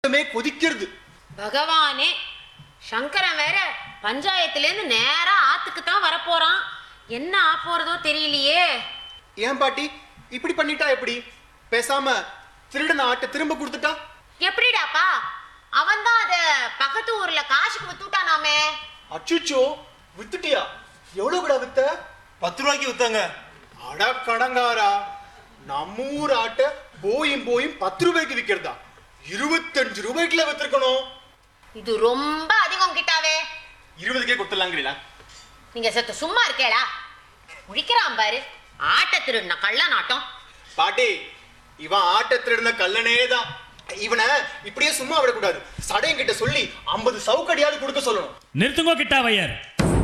ரத்தமே கொதிக்கிறது பகவானே சங்கரன் வேற பஞ்சாயத்துலேருந்து நேரா ஆத்துக்கு தான் வரப்போறான் என்ன ஆ போறதோ தெரியலையே ஏன் பாட்டி இப்படி பண்ணிட்டா எப்படி பேசாம திருடன ஆட்டை திரும்ப கொடுத்துட்டா எப்படிடாப்பா அவன் தான் அத பக்கத்து ஊர்ல காசுக்கு வித்துட்டானாமே அச்சுச்சோ வித்துட்டியா எவ்வளவு கூட வித்த பத்து ரூபாய்க்கு வித்தாங்க அட கடங்காரா நம்ம ஊர் ஆட்டை போயும் போயும் பத்து ரூபாய்க்கு விக்கிறதா இருபத்தஞ்சு ரூபாய்க்குல வித்திருக்கணும் இது ரொம்ப அதிகம் கிட்டாவே இருபதுக்கே கொடுத்துடலாங்கிறீங்களா நீங்க சத்து சும்மா இருக்கேடா முழிக்கிறான் பாரு ஆட்ட திருடின கள்ள நாட்டம் பாட்டி இவன் ஆட்டை திருடின கல்லனே தான் இவனை இப்படியே சும்மா விடக்கூடாது சடையன் கிட்ட சொல்லி ஐம்பது சவுக்கடியாவது கொடுக்க சொல்லணும் நிறுத்துங்கோ கிட்டாவையர்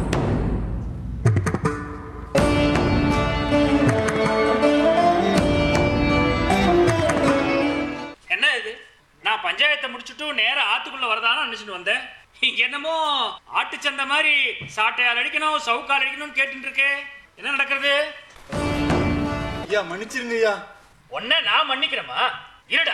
என்ன இது நான் பஞ்சாயத்தை முடிச்சுட்டு நேரா ஆத்துக்குள்ள வரதான்னு நினைச்சிட்டு வந்தேன் இங்க என்னமோ ஆட்டு சந்தை மாதிரி சாட்டையால் அடிக்கணும் சவுக்கால் அடிக்கணும்னு கேட்டுட்டு இருக்கே என்ன நடக்கிறது ஐயா மன்னிச்சிருங்க ஐயா ஒன்ன நான் மன்னிக்கிறேமா இருடா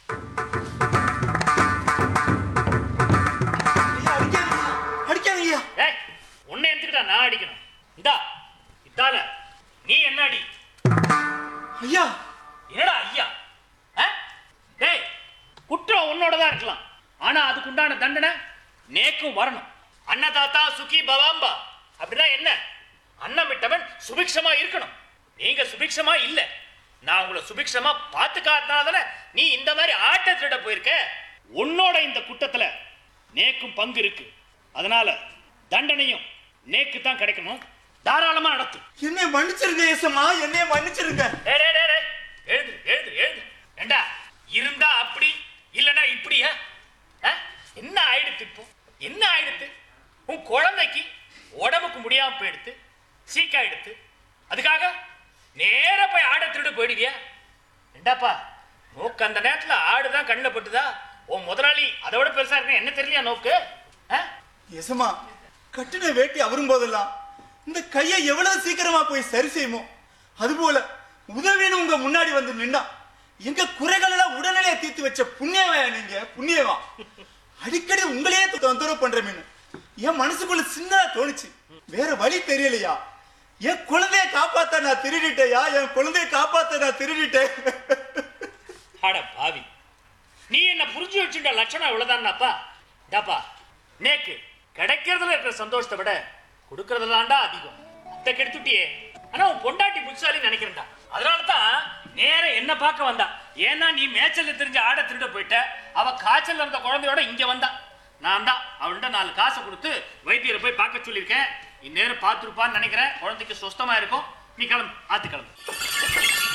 அடிக்காதீங்க ஏய் உன்னை எந்துக்கிட்டா நான் அடிக்கணும் இந்தா இதால நீ என்ன அடி ஐயா என்னடா ஐயா ஆ? டேய் குற்றம் உன்னோட தான் இருக்கலாம் ஆனா அதுக்குண்டான தண்டனை நேக்கும் வரணும் அன்னதாத்தா சுகி பவாம்பா அப்படின்னா என்ன அன்னம் விட்டவன் சுபிக்ஷமா இருக்கணும் நீங்க சுபிக்ஷமா இல்ல நான் உங்களை சுபிக்ஷமா பார்த்துக்காதனால தானே நீ இந்த மாதிரி ஆட்ட திருட போயிருக்க உன்னோட இந்த குற்றத்துல நேக்கும் பங்கு இருக்கு அதனால தண்டனையும் நேக்கு தான் கிடைக்கணும் தாராளமா நடத்து என்னை மன்னிச்சிருங்க ஏசம்மா என்னைய மன்னிச்சிருங்க டேய், டேய், டேய், டேய். எழுது எழுது எழுது ஏண்டா இருந்தா அப்படி இல்லனா இப்படியா ஆ? என்ன ஆயிடுத்து இப்போ என்ன ஆயிடுத்து உன் குழந்தைக்கு உடம்புக்கு முடியாம போயிடுத்து சீக்காயிடுத்து அதுக்காக நேரா போய் ஆடை திருடு போயிடுவியா ஏண்டாப்பா நோக்கு அந்த நேரத்துல ஆடுதான் கண்ணில் பட்டுதா உன் முதலாளி அதை விட பெருசா இருக்க என்ன தெரியலையா நோக்கு ஆ? ஏசம்மா கட்டின வேட்டி அவரும் போதெல்லாம் இந்த கையை எவ்வளவு சீக்கிரமா போய் சரி செய்யுமோ அதுபோல உதவின்னு உங்க முன்னாடி வந்து நின்னா எங்க குறைகள் எல்லாம் உடனடியா தீர்த்து வச்ச புண்ணியவா நீங்க புண்ணியவா அடிக்கடி உங்களையே தொந்தரவு பண்றேன்னு என் மனசுக்குள்ள சின்னதா தோணுச்சு வேற வழி தெரியலையா என் குழந்தைய காப்பாத்த நான் திருடிட்டேயா என் குழந்தைய காப்பாத்த நான் திருடிட்டேன் அட பாவி நீ என்ன புரிஞ்சு வச்சுட்ட லட்சணம் இவ்வளவுதான்னாப்பா டாப்பா நேக்கு கிடைக்கிறதுல இருக்கிற சந்தோஷத்தை விட கொடுக்கறதுலாண்டா அதிகம் அத்தை கெடுத்துட்டியே ஆனா உன் பொண்டாட்டி புட்சாலி நினைக்கிறேன்டா அதனால தான் நேர என்ன பார்க்க வந்தா ஏன்னா நீ மேய்ச்சல்ல தெரிஞ்ச ஆட திருட போயிட்ட அவ காய்ச்சல் இருந்த குழந்தையோட இங்க வந்தா நான் தான் அவள்கிட்ட நாலு காசை கொடுத்து வைத்தியரை போய் பார்க்க சொல்லியிருக்கேன் இந்நேரம் பார்த்துருப்பான்னு நினைக்கிறேன் குழந்தைக்கு சுஸ்தமா இருக்கும் நீ கிளம்பு ஆத்து கிளம்பு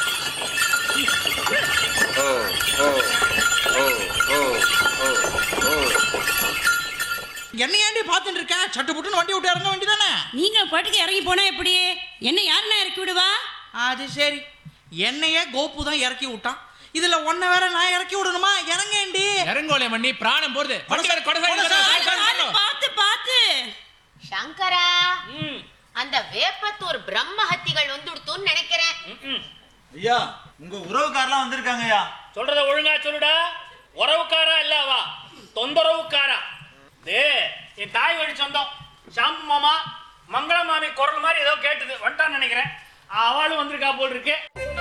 என்ன ஏண்டி பார்த்துட்டு இருக்க சட்டு புட்டுன்னு வண்டி விட்டு இறங்க வேண்டியதானே நீங்க பாட்டுக்கு இறங்கி போனா எப்படி என்ன யாருன்னா இறக்கி விடுவா அது சரி என்னையே கோப்பு தான் இறக்கி விட்டான் இதுல ஒன்ன வேற நான் இறக்கி விடணுமா இறங்கேண்டி இறங்கோலே மண்ணி பிராணம் போறது வண்டிக்கார கொடை சாய் கொடை சாய், சாய் பாத்து, பார்த்து பார்த்து சங்கரா ம் அந்த வேப்பத்தூர் பிரம்மஹத்திகள் வந்துடுத்துன்னு நினைக்கிறேன் ம், ம் ஐயா உங்க உறவுக்காரெல்லாம் வந்திருக்காங்க ஐயா சொல்றத ஒழுங்கா சொல்லுடா உறவுக்காரா இல்ல அவா தொந்தரவுக்காரா டே என் தாய் வழி சொந்தம் ஷாம்பு மாமா மங்கள மாமி குரல் மாதிரி ஏதோ கேட்டது வந்துட்டான்னு நினைக்கிறேன் அவளும் வந்திருக்கா போல் இருக்கு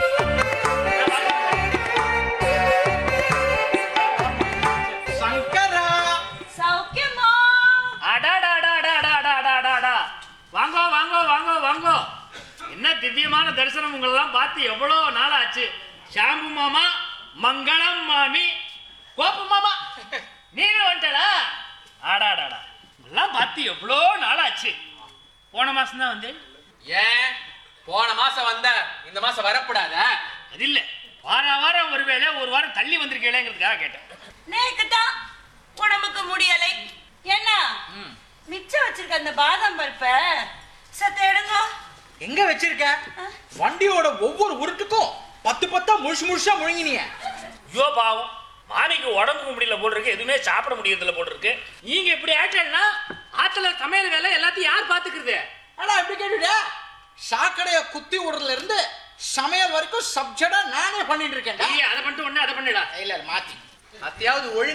சங்கரா சௌக்கியமா அடாடாடாடாடாடாடாடா வாங்கோ வாங்கோ வாங்கோ வாங்கோ என்ன திவ்யமான தரிசனம் உங்களெல்லாம் பார்த்து எவ்வளோ நாள் ஆச்சு ஷாம்பு மாமா மங்களம் மாமி கோப்பு மாமா நீங்க வந்துட்டடா ஆடாடாடா எல்லாம் பார்த்து எவ்வளோ நாள் ஆச்சு போன மாசம் தான் வந்து ஏன் போன மாசம் வந்த இந்த மாசம் வரக்கூடாத அது இல்ல வார வாரம் ஒருவேளை ஒரு வாரம் தள்ளி வந்திருக்கேங்கிறதுக்காக கேட்டேன் நேக்கு தான் உடம்புக்கு முடியலை என்ன மிச்சம் வச்சிருக்க அந்த பாதாம் பருப்ப சத்த எடுங்க எங்க வச்சிருக்க வண்டியோட ஒவ்வொரு உருட்டுக்கும் பத்து பத்தா முழுசு முழுசா முழுங்கினிய ஐயோ பாவம் மாமிக்கு உடம்புக்கு முடியல போல் இருக்கு எதுவுமே சாப்பிட முடியறதில்ல போல் இருக்கு நீங்க இப்படி ஆயிட்டா ஆத்துல சமையல் வேலை எல்லாத்தையும் யார் பாத்துக்கிறது ஆனா எப்படி கேட்டுட்ட சாக்கடைய குத்தி விடுறதுல இருந்து சமையல் வரைக்கும் சப்ஜெக்டா நானே பண்ணிட்டு இருக்கேன் இல்லையா அதை பண்ணிட்டு ஒண்ணு அதை பண்ணிடா இல்ல மாத்தி அத்தையாவது ஒழுங்கு